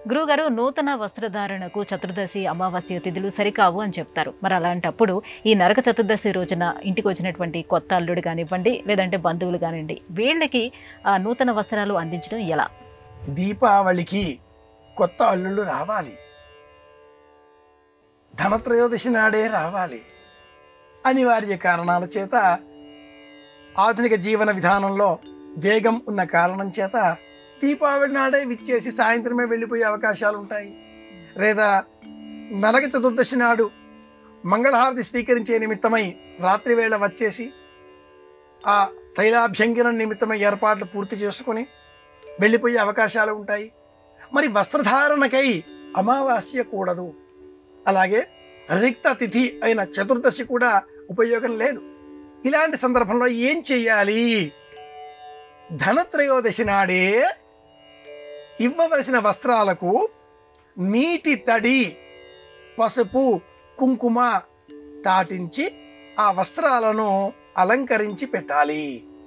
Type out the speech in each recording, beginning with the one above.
గురువుగారు నూతన వస్త్రధారణకు చతుర్దశి అమావాస్య తిథులు సరికావు అని చెప్తారు మరి అలాంటప్పుడు ఈ నరక చతుర్దశి రోజున ఇంటికి వచ్చినటువంటి కొత్త అల్లుడు కానివ్వండి లేదంటే బంధువులు కానివ్వండి వీళ్ళకి ఆ నూతన వస్త్రాలు అందించడం ఎలా దీపావళికి కొత్త అల్లుళ్ళు రావాలి ధనత్రయోదశి నాడే రావాలి అనివార్య కారణాల చేత ఆధునిక జీవన విధానంలో వేగం ఉన్న కారణం చేత దీపావళి నాడే విచ్చేసి సాయంత్రమే వెళ్ళిపోయే అవకాశాలు ఉంటాయి లేదా నరక చతుర్దశి నాడు మంగళహారతి స్వీకరించే నిమిత్తమై రాత్రి వేళ వచ్చేసి ఆ తైలాభ్యంగనం నిమిత్తమై ఏర్పాట్లు పూర్తి చేసుకొని వెళ్ళిపోయే అవకాశాలు ఉంటాయి మరి వస్త్రధారణకై అమావాస్య కూడదు అలాగే రిక్త తిథి అయిన చతుర్దశి కూడా ఉపయోగం లేదు ఇలాంటి సందర్భంలో ఏం చెయ్యాలి ధనత్రయోదశి నాడే ఇవ్వవలసిన వస్త్రాలకు నీటి తడి పసుపు కుంకుమ తాటించి ఆ వస్త్రాలను అలంకరించి పెట్టాలి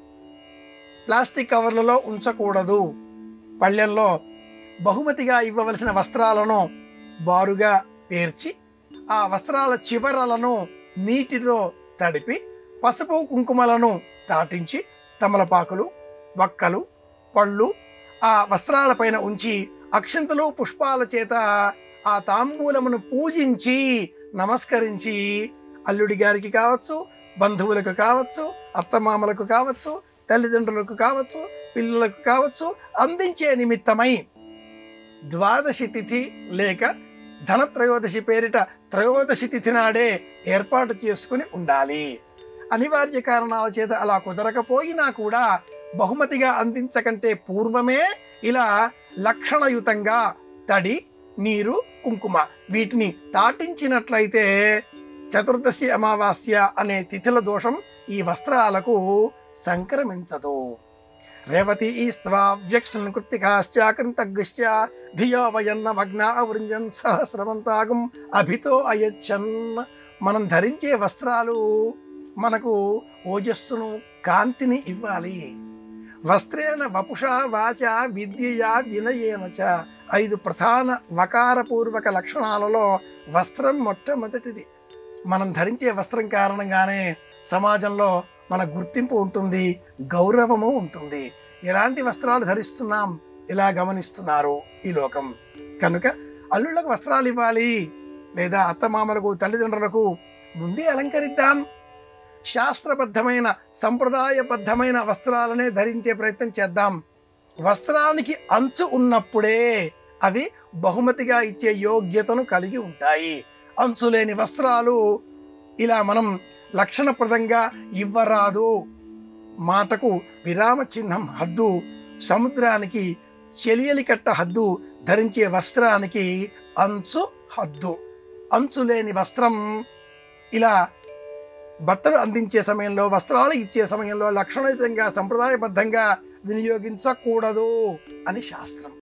ప్లాస్టిక్ కవర్లలో ఉంచకూడదు పళ్ళెంలో బహుమతిగా ఇవ్వవలసిన వస్త్రాలను బారుగా పేర్చి ఆ వస్త్రాల చివరలను నీటిలో తడిపి పసుపు కుంకుమలను తాటించి తమలపాకులు వక్కలు పళ్ళు ఆ వస్త్రాలపైన ఉంచి అక్షంతలు పుష్పాల చేత ఆ తాంబూలమును పూజించి నమస్కరించి అల్లుడి గారికి కావచ్చు బంధువులకు కావచ్చు అత్తమామలకు కావచ్చు తల్లిదండ్రులకు కావచ్చు పిల్లలకు కావచ్చు అందించే నిమిత్తమై ద్వాదశి తిథి లేక ధనత్రయోదశి పేరిట త్రయోదశి తిథి నాడే ఏర్పాటు చేసుకుని ఉండాలి అనివార్య కారణాల చేత అలా కుదరకపోయినా కూడా బహుమతిగా అందించకంటే పూర్వమే ఇలా లక్షణయుతంగా తడి నీరు కుంకుమ వీటిని తాటించినట్లయితే చతుర్దశి అమావాస్య అనే తిథిల దోషం ఈ వస్త్రాలకు సంక్రమించదు రేవతి స్వావ్యక్షన్ కృత్తికాశ్చాకృతగ్శ్చ ధియో వయన్న భగ్న వృంజన్ సహస్రమంతాగం అభితో అయచ్చన్ మనం ధరించే వస్త్రాలు మనకు ఓజస్సును కాంతిని ఇవ్వాలి వస్త్రేణ వపుష వాచ విద్యయా వినయేన చ ఐదు ప్రధాన వకారపూర్వక లక్షణాలలో వస్త్రం మొట్టమొదటిది మనం ధరించే వస్త్రం కారణంగానే సమాజంలో మన గుర్తింపు ఉంటుంది గౌరవము ఉంటుంది ఎలాంటి వస్త్రాలు ధరిస్తున్నాం ఇలా గమనిస్తున్నారు ఈ లోకం కనుక అల్లుళ్ళకు వస్త్రాలు ఇవ్వాలి లేదా అత్తమామలకు తల్లిదండ్రులకు ముందే అలంకరిద్దాం శాస్త్రబద్ధమైన సంప్రదాయబద్ధమైన వస్త్రాలనే ధరించే ప్రయత్నం చేద్దాం వస్త్రానికి అంచు ఉన్నప్పుడే అవి బహుమతిగా ఇచ్చే యోగ్యతను కలిగి ఉంటాయి అంచు లేని వస్త్రాలు ఇలా మనం లక్షణప్రదంగా ఇవ్వరాదు మాటకు విరామ చిహ్నం హద్దు సముద్రానికి చెలియలి కట్ట హద్దు ధరించే వస్త్రానికి అంచు హద్దు అంచు లేని వస్త్రం ఇలా బట్టలు అందించే సమయంలో వస్త్రాలు ఇచ్చే సమయంలో లక్షణయుతంగా సంప్రదాయబద్ధంగా వినియోగించకూడదు అని శాస్త్రం